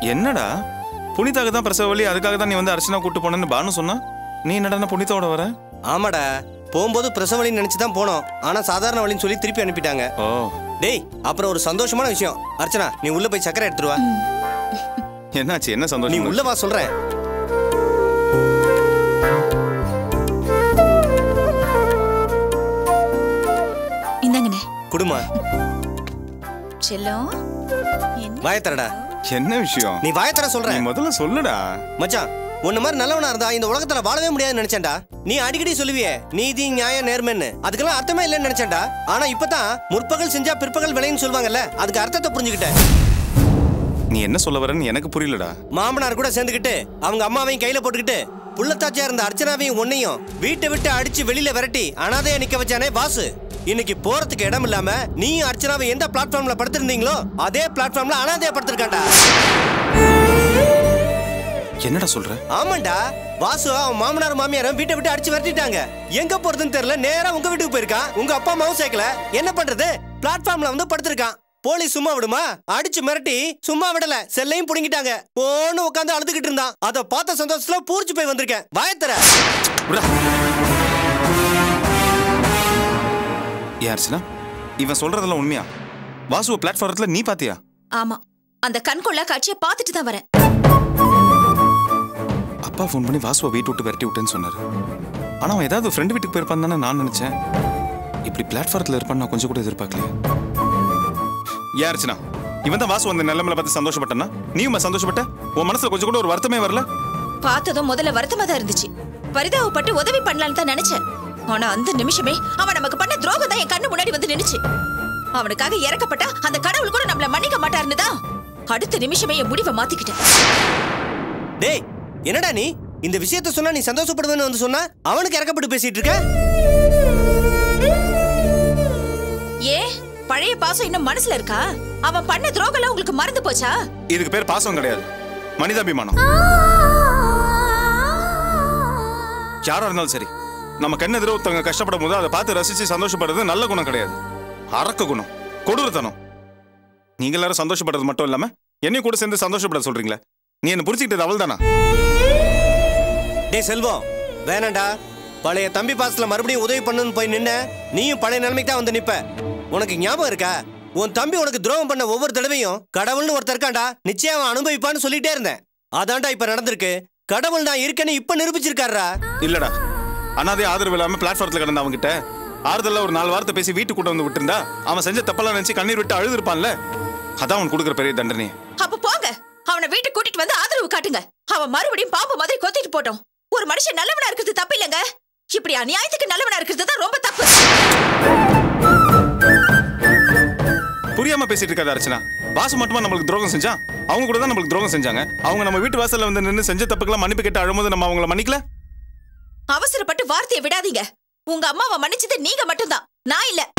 என்னடா புனிதாக்கு தான் பிரசவ வலி அதுக்காக தான் நீ வந்து அர்ச்சனா கூட்டு போனேன்னு பானு சொன்னா நீ என்னடா புனிதாவோட வர ஆமாடா போகும்போது பிரசவ வலின்னு நினைச்சு தான் போனோம் ஆனா சாதாரண வலின்னு சொல்லி திருப்பி அனுப்பிட்டாங்க ஓ டேய் அப்புறம் ஒரு சந்தோஷமான விஷயம் அர்ச்சனா நீ உள்ள போய் சக்கரை எடுத்துட்டு வா என்னாச்சு என்ன நீ சந்தோஷம் உள்ள வா சொல்றேன் இந்தாங்கண்ணே குடுமா செல்லம் என்ன வாயத்தரடா என்ன விஷயம் நீ வாயத்தர நீ சொல்றேன் முதல்ல சொல்லுடா மச்சான் உன்ன மாதிரி நல்லவனா இருந்தா இந்த உலகத்துல வாழவே முடியாதுன்னு நினைச்சேன்டா நீ அடிக்கடி சொல்லுவியே நீதி நியாயம் நேர்மைன்னு அதுக்கெல்லாம் அர்த்தமே இல்லைன்னு நினைச்சேன்டா ஆனா இப்பதான் முற்பகல் செஞ்சா பிற்பகல் விளைன்னு சொல்லுவாங்கல்ல அதுக்கு அர்த்தத்தை புரிஞ்சுக்கிட்டேன் நீ என்ன சொல்ல வரேன்னு எனக்கு புரியலடா மாமனார் கூட சேர்ந்துக்கிட்டு அவங்க அம்மாவையும் கையில போட்டுக்கிட்டு புள்ளத்தாச்சியா இருந்த அர்ச்சனாவையும் உன்னையும் வீட்டை விட்டு அடிச்சு வெளியில விரட்டி அனாதையா நிக்க வச்சானே வாசு இன்னைக்கு போறதுக்கு இடம் இல்லாம நீயும் அர்ச்சனாவை எந்த பிளாட்ஃபார்ம்ல படுத்திருந்தீங்களோ அதே பிளாட்ஃபார்ம்ல அனாதையா படுத்திருக்காண்டா என்னடா சொல்ற ஆமாண்டா வாசு அவன் மாமனார் மாமியாரும் வீட்டை விட்டு அடிச்சு விரட்டிட்டாங்க எங்க போறதுன்னு தெரியல நேரா உங்க வீட்டுக்கு போயிருக்கான் உங்க அப்பா அம்மாவும் சேர்க்கல என்ன பண்றது பிளாட்ஃபார்ம்ல வந்து படுத்திருக்கான் போலீஸ் சும்மா விடுமா அடிச்சு மிரட்டி சும்மா விடல செல்லையும் புடுங்கிட்டாங்க போன்னு உட்காந்து அழுதுகிட்டு இருந்தான் அத பார்த்த சந்தோஷத்துல பூரிச்சு போய் வந்திருக்கேன் வாயத்தர விடா. ஏன் அர்ச்சனா இவன் சொல்றதெல்லாம் உண்மையா வாசுவ பிளாட்ஃபாரத்துல நீ பாத்தியா ஆமா அந்த கண்கொள்ளா காட்சியை பார்த்துட்டு தான் வரேன் அப்பா ஃபோன் பண்ணி வாசுவை வீட்டு விட்டு விரட்டி விட்டேன்னு சொன்னாரு ஆனா அவன் ஏதாவது ஃப்ரெண்டு வீட்டுக்கு போயிருப்பான் தானே நான் நினைச்சேன் இப்படி பிளாட்ஃபாரத்தில் இருப்பான்னு நான் கொஞ்சம் கூட எதிர்பார்க்கலையே ஏன் அர்ச்சனா இவன் தான் வாசு வந்த நிலைமையில பார்த்து சந்தோஷப்பட்டனா நீயும் சந்தோஷப்பட்ட உன் மனசுல கொஞ்சம் கூட ஒரு வருத்தமே வரல பார்த்ததும் முதல்ல வருத்தமா தான் இருந்துச்சு பரிதாபப்பட்டு உதவி பண்ணலாம்னு தான் நினைச்சேன் ஆனா அந்த நிமிஷமே அவன் நமக்கு பண்ண துரோகம் தான் என் கண்ணு முன்னாடி வந்து நின்னுச்சு அவனுக்காக இறக்கப்பட்டா அந்த கடவுள் கூட நம்மள மன்னிக்க மாட்டாருன்னு தான் அடுத்த நிமிஷமே என் முடிவை மாத்திக்கிட்டேன் டேய் என்னடா நீ இந்த விஷயத்த சொன்னா நீ சந்தோஷப்படுவேன்னு வந்து சொன்னா அவனுக்கு இறக்கப்பட்டு பேசிட்டு இருக்க ஏன் பழைய பாசம் இன்னும் மனசுல இருக்கா அவன் பண்ண துரோகம் உங்களுக்கு மறந்து போச்சா இதுக்கு பேர் பாசம் கிடையாது மனிதாபிமானம் யாரா இருந்தாலும் சரி நம்ம கண்ணு எதிர ஒருத்தவங்க கஷ்டப்படும் போது அதை பார்த்து ரசிச்சு சந்தோஷப்படுறது நல்ல குணம் கிடையாது அரக்க குணம் கொடூரத்தனம் நீங்க எல்லாரும் சந்தோஷப்படுறது மட்டும் இல்லாம என்னையும் கூட சேர்ந்து சந்தோஷப்பட சொல்றீங்களே நீ என்ன புரிச்சுக்கிட்டது அவள் தானா டேய் செல்வம் வேணாண்டா பழைய தம்பி பாசத்துல மறுபடியும் உதவி பண்ணுன்னு போய் நின்ன நீயும் பழைய நிலைமைக்கு தான் வந்து நிப்ப உனக்கு ஞாபகம் இருக்கா உன் தம்பி உனக்கு துரோகம் பண்ண ஒவ்வொரு தடவையும் கடவுள்னு ஒருத்தர் இருக்காண்டா நிச்சயம் அவன் அனுபவிப்பான்னு சொல்லிட்டே இருந்தேன் அதான்டா இப்ப நடந்திருக்கு கடவுள் நான் இருக்கேன்னு இப்ப நிரூபிச்சிருக்காரா இல்லடா அனாதே ஆதரவு இல்லாம பிளாட்ஃபாரத்துல கிடந்த அவன்கிட்ட ஆறுதல்ல ஒரு நாலு வாரத்தை பேசி வீட்டுக்கு கூட்ட வந்து விட்டுருந்தா அவன் செஞ்ச தப்பெல்லாம் நினைச்சு கண்ணீர் விட்டு அழுது இருப்பான்ல அதான் அவன் கொடுக்குற பெரிய தண்டனை அப்ப போங்க அவனை வீட்டுக்கு கூட்டிட்டு வந்து ஆதரவு காட்டுங்க அவன் மறுபடியும் பாம்பு மாதிரி கொத்திட்டு போட்டோம் ஒரு மனுஷன் நல்லவனா இருக்கிறது தப்பு இல்லைங்க இப்படி அநியாயத்துக்கு நல்லவனா இருக்கிறது தான் ரொம்ப தப்பு புரியாம பேசிட்டு இருக்காது அர்ச்சனா வாசு மட்டுமா நம்மளுக்கு துரோகம் செஞ்சா அவங்க கூட தான் நம்மளுக்கு துரோகம் செஞ்சாங்க அவங்க நம்ம வீட்டு வாசல்ல வந்து நின்று செஞ்ச தப்புக்கெல்லாம் மன்னிப்பு கேட்டு அழும்போது நம்ம அவங்கள மன்னிக்கல அவசரப்பட்டு வார்த்தையை விடாதீங்க உங்க அம்மாவை மன்னிச்சது நீங்க மட்டும்தான் நான் இல்ல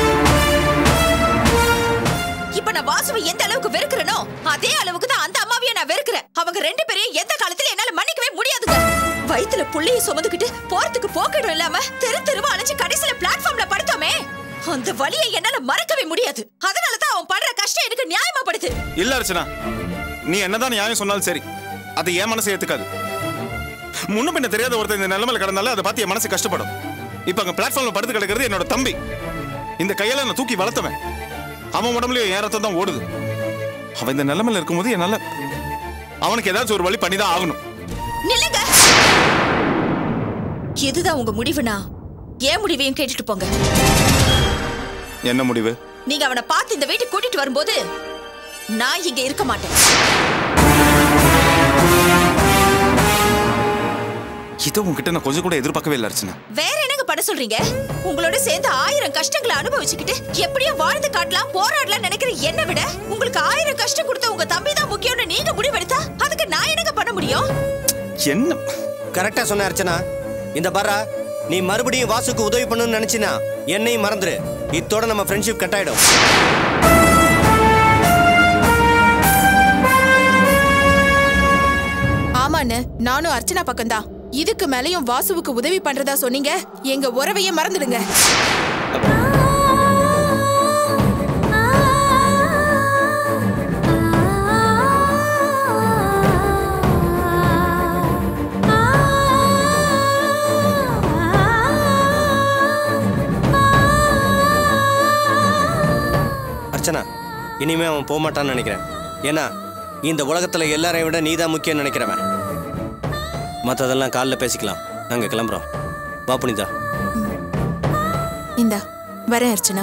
இப்ப நான் வாசுவை எந்த அளவுக்கு வெறுக்கிறேனோ அதே அளவுக்கு தான் அந்த அம்மாவையும் நான் வெறுக்கிறேன் அவங்க ரெண்டு பேரையும் எந்த காலத்துல என்னால மன்னிக்கவே முடியாதுங்க வயித்துல புள்ளைய சுமந்துக்கிட்டு போறதுக்கு போக்கிடம் இல்லாம தெரு தெருவா அலைஞ்சு கடைசியில பிளாட்ஃபார்ம்ல படுத்தோமே அந்த வலியை என்னால மறக்கவே முடியாது அதனால தான் அவன் படுற கஷ்டம் எனக்கு நியாயமா படுது இல்ல அர்ச்சனா நீ என்னதான் நியாயம் சொன்னாலும் சரி அதை என் மனசு ஏத்துக்காது முன்ன பின்ன தெரியாத ஒருத்தர் இந்த நிலைமையில கடந்தாலும் அதை பார்த்து என் மனசு கஷ்டப்படும் இப்ப அங்க பிளாட்ஃபார்ம்ல படுத்து கிடக்கிறது என்னோட தம்பி இந்த கையால நான் தூக்கி வளர்த்தவன் அவன் உடம்புலயும் என் ரத்தம் தான் ஓடுது அவன் இந்த நிலைமையில இருக்கும்போது என்னால அவனுக்கு ஏதாச்சும் ஒரு வழி பண்ணி தான் ஆகணும் நில்லுங்க எதுதான் உங்க முடிவுனா ஏன் முடிவையும் கேட்டுட்டு போங்க என்ன முடிவு நீங்க அவனை பார்த்து இந்த வீட்டுக்கு கூட்டிட்டு வரும்போது நான் இங்க இருக்க மாட்டேன் இதை உன்கிட்ட நான் கொஞ்சம் கூட எதிர்பார்க்கவே இல்லை அர்ச்சனா வேற என்னங்க பண்ண சொல்றீங்க உங்களோட சேர்ந்து ஆயிரம் கஷ்டங்களை அனுபவிச்சுக்கிட்டு எப்படியோ வாழ்ந்து காட்டலாம் போராடலாம் நினைக்கிற என்ன விட உங்களுக்கு ஆயிரம் கஷ்டம் கொடுத்த உங்க தம்பி தான் முக்கியம்னு நீங்க முடிவெடுத்தா அதுக்கு நான் என்னங்க பண்ண முடியும் என்ன கரெக்டா சொன்ன அர்ச்சனா இந்த பாரா நீ மறுபடியும் வாசுக்கு உதவி பண்ணணும்னு நினைச்சினா என்னையும் மறந்துரு இத்தோட நம்ம ஃப்ரெண்ட்ஷிப் கட் ஆயிடும் ஆமாண்ணு நானும் அர்ச்சனா பக்கம்தான் இதுக்கு மேலயும் வாசுவுக்கு உதவி பண்றதா சொன்னீங்க எங்க உறவையே மறந்துடுங்க இனிமே அவன் போக மாட்டான்னு நினைக்கிறேன் ஏன்னா இந்த உலகத்துல எல்லாரையும் விட நீதான் முக்கியம் நினைக்கிறவன் மற்றதெல்லாம் காலைல பேசிக்கலாம் நாங்கள் கிளம்புறோம் வா புனிதா இந்தா வரேன் அர்ச்சனா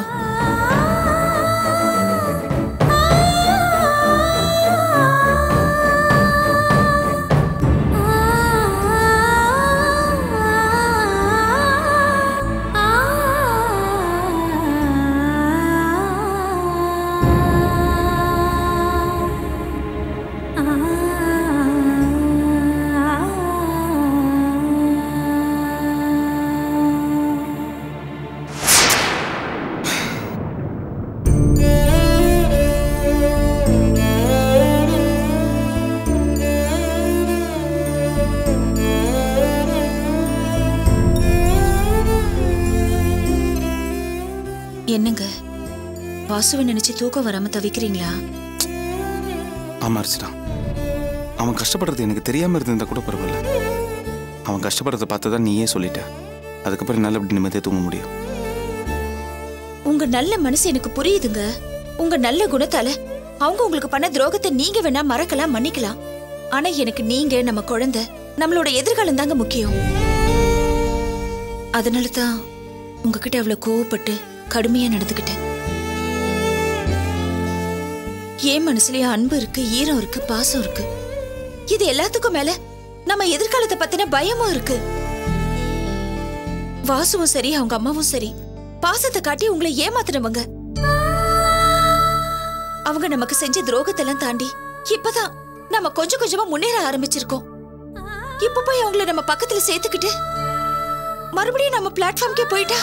என்னங்க வாசுவை நினைச்சு தூக்கம் வராம தவிக்கிறீங்களா ஆமா அர்ச்சனா அவன் கஷ்டப்படுறது எனக்கு தெரியாம இருந்திருந்தா கூட பரவாயில்ல அவன் கஷ்டப்படுறத பார்த்து தான் நீயே சொல்லிட்ட அதுக்கப்புறம் என்னால் அப்படி நிம்மதியாக தூங்க முடியும் உங்க நல்ல மனசு எனக்கு புரியுதுங்க உங்க நல்ல குணத்தால அவங்க உங்களுக்கு பண்ண துரோகத்தை நீங்க வேணா மறக்கலாம் மன்னிக்கலாம் ஆனா எனக்கு நீங்க நம்ம குழந்தை நம்மளோட எதிர்காலம் தாங்க முக்கியம் அதனால தான் உங்ககிட்ட அவ்வளவு கோவப்பட்டு கடுமையா நடந்துக்கிட்டேன் என் மனசுலயும் அன்பு இருக்கு ஈரம் இருக்கு பாசம் இருக்கு இது எல்லாத்துக்கும் மேல நம்ம எதிர்காலத்தை பத்தின பயமும் இருக்கு வாசுவும் சரி அவங்க அம்மாவும் சரி பாசத்தை காட்டி உங்களை ஏமாத்தினவங்க அவங்க நமக்கு செஞ்ச துரோகத்தெல்லாம் தாண்டி இப்பதான் நம்ம கொஞ்சம் கொஞ்சமா முன்னேற ஆரம்பிச்சிருக்கோம் இப்ப போய் அவங்கள நம்ம பக்கத்துல சேர்த்துக்கிட்டு மறுபடியும் நம்ம பிளாட்ஃபார்ம்க்கே போயிட்டா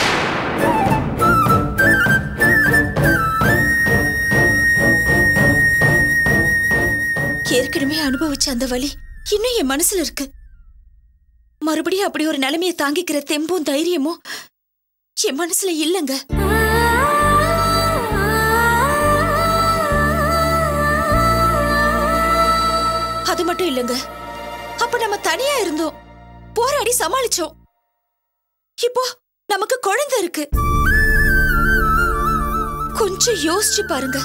ஏற்கனவே அனுபவிச்ச அந்த வலி இன்னும் என் மனசுல இருக்கு மறுபடியும் அப்படி ஒரு நிலைமையை தாங்கிக்கிற தெம்பும் தைரியமும் என் மனசுல இல்லங்க அது மட்டும் இல்லங்க அப்ப நம்ம தனியா இருந்தோம் போராடி சமாளிச்சோம் இப்போ நமக்கு குழந்தை இருக்கு கொஞ்சம் யோசிச்சு பாருங்க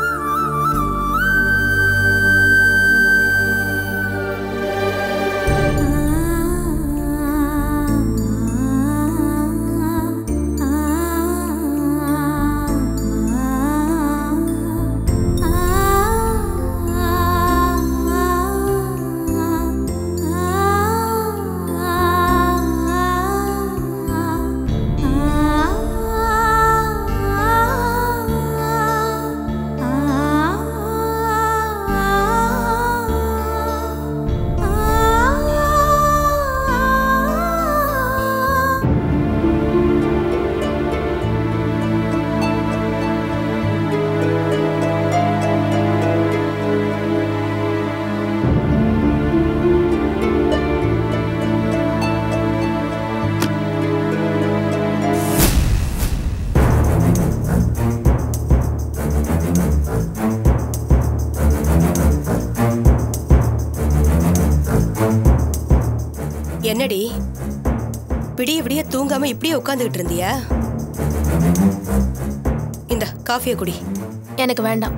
என்னடி விடிய விடிய தூங்காம இப்படியே உட்காந்துக்கிட்டு இருந்தியா இந்த காஃபியை குடி எனக்கு வேண்டாம்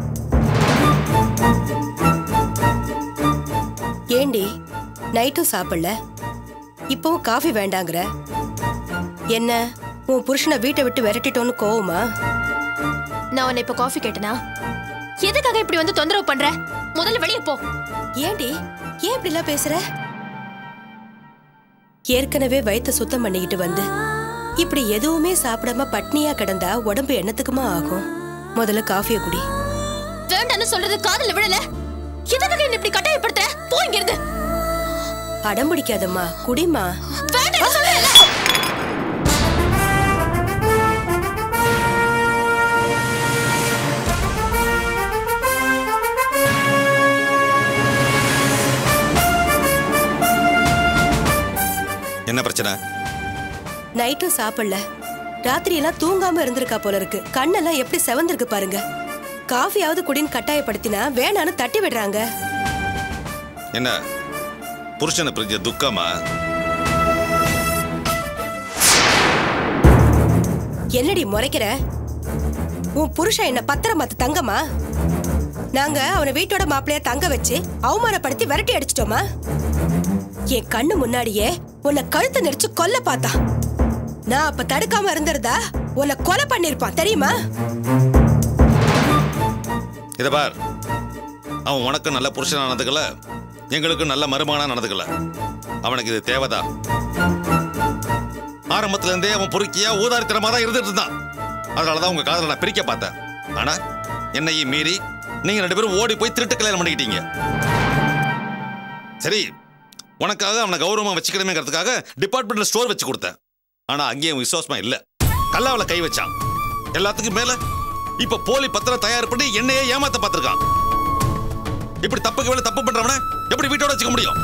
ஏண்டி நைட்டும் சாப்பிடல இப்பவும் காஃபி வேண்டாங்கிற என்ன உன் புருஷனை வீட்டை விட்டு விரட்டிட்டோன்னு கோவமா நான் உன்னை இப்ப காஃபி கேட்டனா எதுக்காக இப்படி வந்து தொந்தரவு பண்ற முதல்ல வெளியே போ ஏண்டி ஏன் இப்படிலாம் பேசுற ஏற்கனவே வயித்தை சுத்தம் பண்ணிக்கிட்டு வந்து இப்படி எதுவுமே சாப்பிடாம பட்னியா கிடந்தா உடம்பு என்னத்துக்குமா ஆகும் முதல்ல காஃபியை குடி வேண்டாம்னு சொல்றது காதுல விழல எதுக்காக என்ன இப்படி கட்டாயப்படுத்துற போ இங்க இருந்து அடம் பிடிக்காதம்மா குடிமா வேண்டாம் சொல்றேன்ல என்ன பிரச்சனை நைட்டும் சாப்பிடல ராத்திரி எல்லாம் தூங்காம இருந்திருக்கா போல இருக்கு கண்ணெல்லாம் எப்படி செவந்திருக்கு பாருங்க காஃபியாவது குடின்னு கட்டாயப்படுத்தினா வேணான்னு தட்டி விடுறாங்க என்ன புருஷனை பிரிஞ்ச துக்கமா என்னடி முறைக்கிற உன் புருஷன் என்ன பத்திரமாத்து தங்கமா நாங்க அவனை வீட்டோட மாப்பிள்ளைய தங்க வச்சு அவமானப்படுத்தி விரட்டி அடிச்சிட்டோமா என் கண்ணு முன்னாடியே உன்னை கழுத்தை நெரிச்சு கொல்ல பார்த்தான் நான் அப்ப தடுக்காம இருந்திருந்தா உன்னை கொலை பண்ணிருப்பான் தெரியுமா இதை பார் அவன் உனக்கு நல்ல புருஷனா நடந்துக்கல எங்களுக்கு நல்ல மருமகனா நடந்துக்கல அவனுக்கு இது தேவைதான் ஆரம்பத்துல இருந்தே அவன் பொறுக்கியா ஊதாரித்தனமா தான் இருந்துட்டு இருந்தான் அதனாலதான் உங்க காதலை நான் பிரிக்க பார்த்தேன் ஆனா என்னையும் மீறி நீங்க ரெண்டு பேரும் ஓடி போய் திருட்டு கல்யாணம் பண்ணிக்கிட்டீங்க சரி உனக்காக அவனை கௌரவமா வச்சுக்கணுமேங்கிறதுக்காக டிபார்ட்மெண்ட்ல ஸ்டோர் வச்சு கொடுத்தேன் ஆனா அங்கேயும் விசுவாசமா இல்ல கல்லாவில கை வச்சான் எல்லாத்துக்கும் மேல இப்ப போலி பத்திரம் தயார் பண்ணி என்னையே ஏமாத்த பார்த்திருக்கான் இப்படி தப்புக்கு வேலை தப்பு பண்றவன எப்படி வீட்டோட வச்சுக்க முடியும்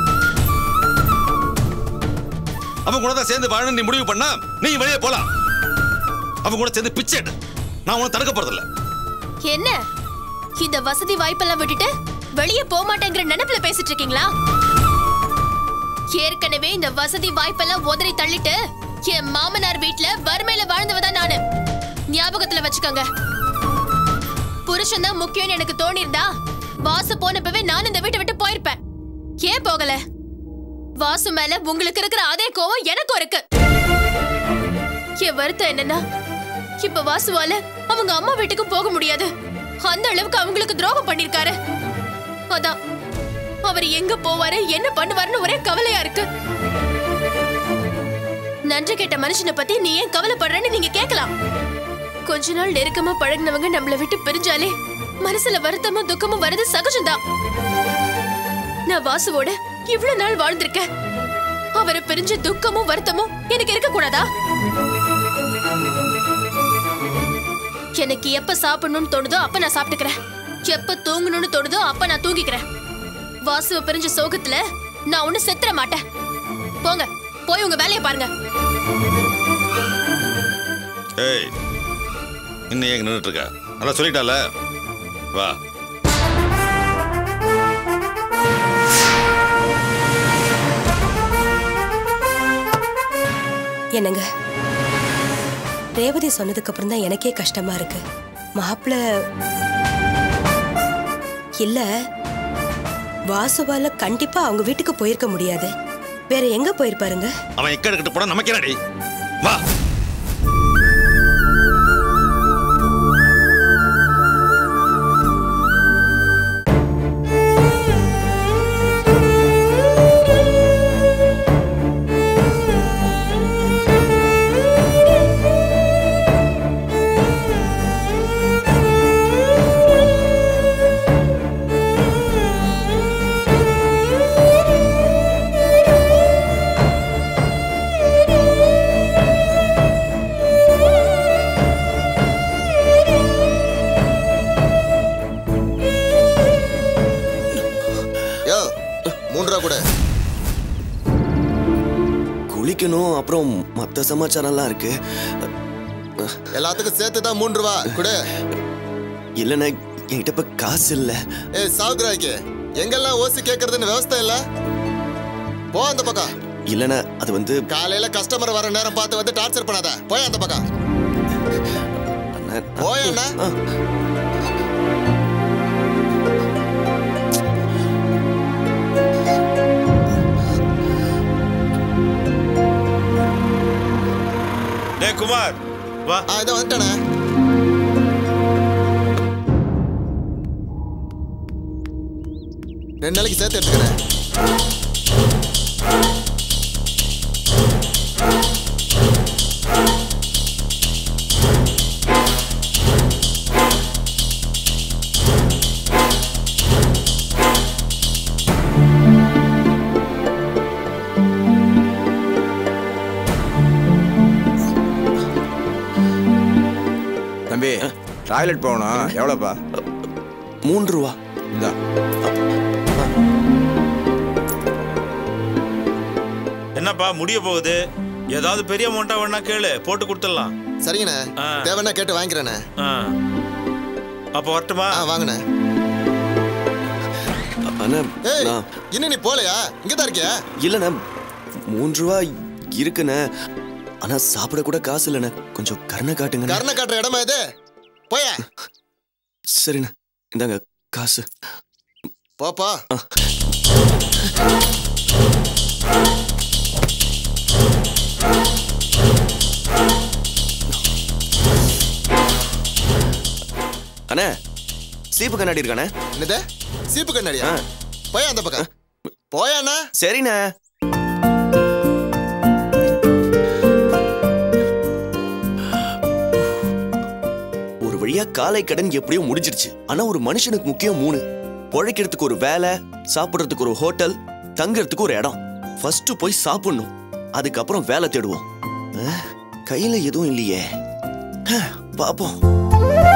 அவன் கூட தான் சேர்ந்து வாழணும் நீ முடிவு பண்ணா நீ வெளியே போலாம் அவன் கூட சேர்ந்து பிச்சை எடு. நான் உன்னை தடுக்க போறதில்ல என்ன இந்த வசதி வாய்ப்பெல்லாம் விட்டுட்டு வெளியே போக மாட்டேங்கிற நினைப்புல பேசிட்டு இருக்கீங்களா ஏற்கனவே இந்த வசதி வாய்ப்பெல்லாம் உதறி தள்ளிட்டு என் மாமனார் வீட்ல வறுமையில வாழ்ந்தவதான் நானு ஞாபகத்துல வச்சுக்கோங்க புருஷன் தான் முக்கியம்னு எனக்கு தோணிருந்தா வாசு போனப்பவே நான் இந்த வீட்டை விட்டு போயிருப்பேன் ஏன் போகல வாசு மேல உங்களுக்கு இருக்கிற அதே கோவம் எனக்கும் இருக்கு என் வருத்தம் என்னன்னா இப்ப வாசுவால அவங்க அம்மா வீட்டுக்கு போக முடியாது அந்த அளவுக்கு அவங்களுக்கு துரோகம் பண்ணிருக்காரு அதான் அவர் எங்க போவாரு என்ன பண்ணுவாருன்னு ஒரே கவலையா இருக்கு நன்றி கேட்ட மனுஷனை பத்தி நீ ஏன் கவலைப்படுறன்னு நீங்க கேட்கலாம் கொஞ்ச நாள் நெருக்கமா பழகினவங்க நம்மள விட்டு பிரிஞ்சாலே மனசுல வருத்தமும் துக்கமும் வரது சகஜம்தான் நான் வாசுவோட இவ்வளவு நாள் வாழ்ந்திருக்கேன் அவரை பிரிஞ்ச துக்கமும் வருத்தமும் எனக்கு இருக்க கூடாதா எனக்கு எப்ப சாப்பிடணும்னு தோணுதோ அப்ப நான் சாப்பிட்டுக்கிறேன் எப்ப தூங்கணும்னு தோணுதோ அப்ப நான் தூங்கிக்கிறேன் வாசுவ பிரிஞ்ச சோகத்துல நான் ஒண்ணு செத்துற மாட்டேன் போங்க போய் உங்க வேலையை பாருங்க ஏய் இன்னும் ஏங்க நின்றுட்டு இருக்க அதான் சொல்லிட்டால வா என்னங்க ரேவதி சொன்னதுக்கு அப்புறம் தான் எனக்கே கஷ்டமா இருக்கு மாப்பிள்ள இல்ல வாசுவால கண்டிப்பா அவங்க வீட்டுக்கு போயிருக்க முடியாது வேற எங்க போயிருப்பாருங்க அவன் எக்க எடுக்கிட்டு போனா நமக்கு என்னடி வா யோ மூன்று ரூபா கூட குளிக்கணும் அப்புறம் மற்ற சமாச்சாரம்லாம் இருக்கு எல்லாத்துக்கும் சேர்த்து தான் மூன்று ரூபா கொடு இல்லைண்ணே என்கிட்ட இப்ப காசு இல்லை ஏய் சாகுராய்க்கு எங்கெல்லாம் ஓசி கேட்கறதுன்னு விவஸ்தை இல்ல போ அந்த பக்கம் இல்லைண்ணே அது வந்து காலையில கஸ்டமர் வர நேரம் பார்த்து வந்து டார்ச்சர் பண்ணாத போய் அந்த பக்கம் அண்ணா, போய் அண்ணா ஆ. டேய் குமார் வா ஆ இதை வந்துட்டேண்ணே ரெண்டு நாளைக்கு சேர்த்து எடுத்துக்கிறேன் தம்பி டாய்லெட் போகணும் எவ்வளோப்பா மூன்று ரூபா இந்தா என்னப்பா முடிய போகுது ஏதாவது பெரிய அமௌண்ட்டா வேணா கேளு போட்டு கொடுத்துடலாம் சரிங்கண்ணே ஆ. தேவைன்னா கேட்டு வாங்கிக்கிறேண்ணே ஆ அப்போ வரட்டுமா ஆ வாங்கண்ணே அண்ணா ஏய் நான் இன்னும் நீ போலையா இங்க தான் இருக்கியா இல்லைண்ணே மூன்று ரூபா இருக்குண்ணே ஆனா சாப்பிட கூட காசு இல்லைண்ணே கொஞ்சம் கருணை காட்டுங்க கருணை காட்டுற இடமா இது போயா சரிண்ணே இந்தாங்க காசு போப்பா அண்ணே சீப்பு கண்ணாடி இருக்கானே என்னது சீப்பு கண்ணாடியா ஆ. போயா அந்த பக்கம் போயாண்ணா சரிண்ணே ஒரு வழியா காலை கடன் எப்படியோ முடிஞ்சிருச்சு ஆனா ஒரு மனுஷனுக்கு முக்கியம் மூணு பொழைக்கிறதுக்கு ஒரு வேலை சாப்பிடுறதுக்கு ஒரு ஹோட்டல் தங்கறதுக்கு ஒரு இடம் ஃபர்ஸ்ட் போய் சாப்பிடணும் அதுக்கப்புறம் வேலை தேடுவோம் அஹ், கையில எதுவும் இல்லையே அஹ், பாப்போம்